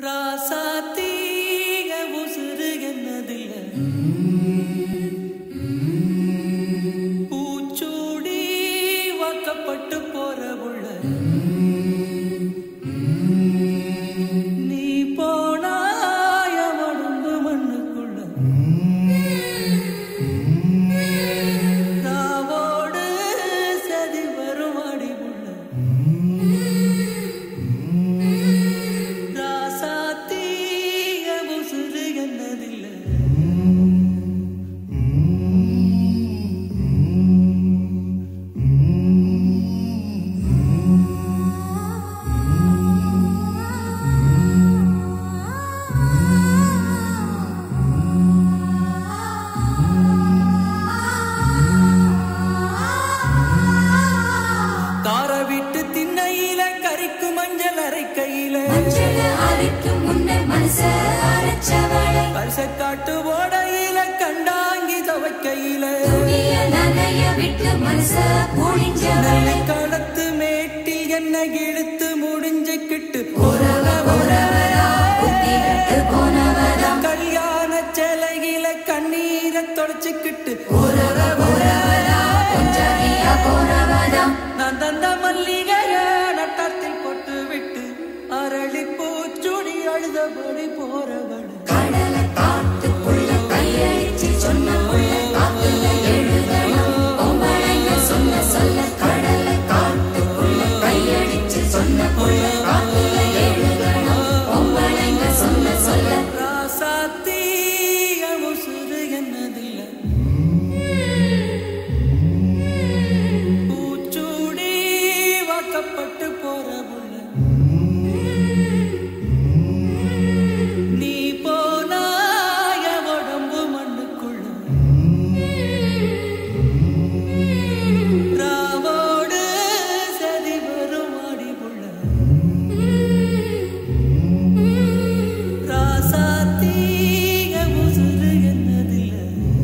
ராசாத்தீக உசுறு என்னதில்ல பூச்சூடி வாக்கப்பட்டு போற உள்ள நீ போனாய உடம்பு மண்ணுக்குள்ள ராவோடு சதி வரும் அடி உள்ள ராசாத்தீக உசுறு என்னதில்ல கார விட்டு திண்ணையில கறிக்கு மஞ்சள் அரைக்கையில மஞ்சள அரைக்கும் முன்ன மனச அரைச்சவளை பரிச காட்டு ஓடையில கண்டாங்கி துவைக்கையில துணிய நனைய விட்டு மனச பொழிஞ்சவளை களத்து மேட்டில் என்ன இழுத்து முடிஞ்சுக்கிட்டு உறவ உறவரா புத்திரத்து போனவரா கல்யாண சிலையில கண்ணீரை தொடச்சுக்கிட்டு உறவ உறவரா கொஞ்சறியா போனவரா நான் தந்த மல்லிகைய நட்டத்தில் போட்டு விட்டு அரளி பூச்சுடி அழுதபடி போறவள் கடல காட்டுக்குள்ள கையடிச்சு சொன்ன புள்ள காத்துல எழுதணும் பொம்பளைங்க சொல்ல சொல்ல கடல காட்டுக்குள்ள கையடிச்சு சொன்ன புள்ள காத்துல எழுதணும் பொம்பளைங்க சொல்ல சொல்ல ராசாத்தி உசுறு என்னதில்ல பூச்சூடி வாக்கப்பட்டு போற புள்ள நீ போனாய உடம்பு மண்ணுக்குள்ள ராவோடு சதி வரும் ஆடி புள்ள ராசாத்தீக உசுறு என்னதில்ல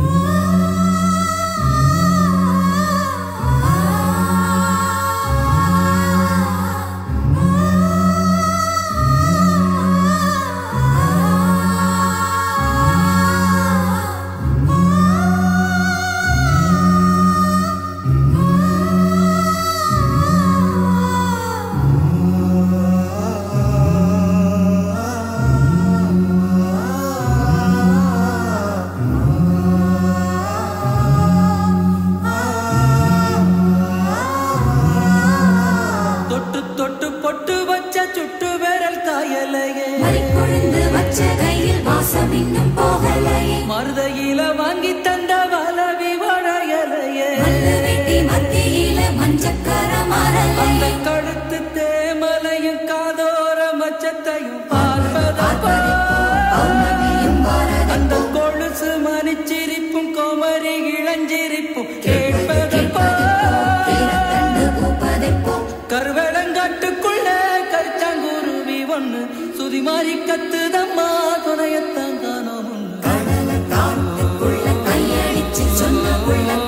தொட்டு தொட்டு பொட்டு வச்ச சுட்டு விரல் காயலையே மறிக்கொழுந்து வச்ச கையில் வாசம் இன்னும் போகலையே மருதையில வாங்கி தந்த வலவி வளையலையே மல்லு வெட்டி மத்தியில மஞ்சக்கர அந்த மரலையே கழுத்து தேமலையும் காதோர மச்சத்தையும் பார்ப்பதப்போ பௌர்ணமியும் பாரதம் அந்த கொலுசு மணிச்சிரிப்பும் கோமரி இளஞ்சிரிப்பும் கேட்பதப்போ கீரத்தண்டு பூப்பதைப்போ கருவேலங்காட்டுக்குள்ள கரிச்சாங்குருவி ஒண்ணு சுதி மாறி கத்துதம்மா துணையத்தான் காணோம் ஒண்ணு கடல காட்டுக்குள்ள கையடிச்சு சொன்ன புள்ள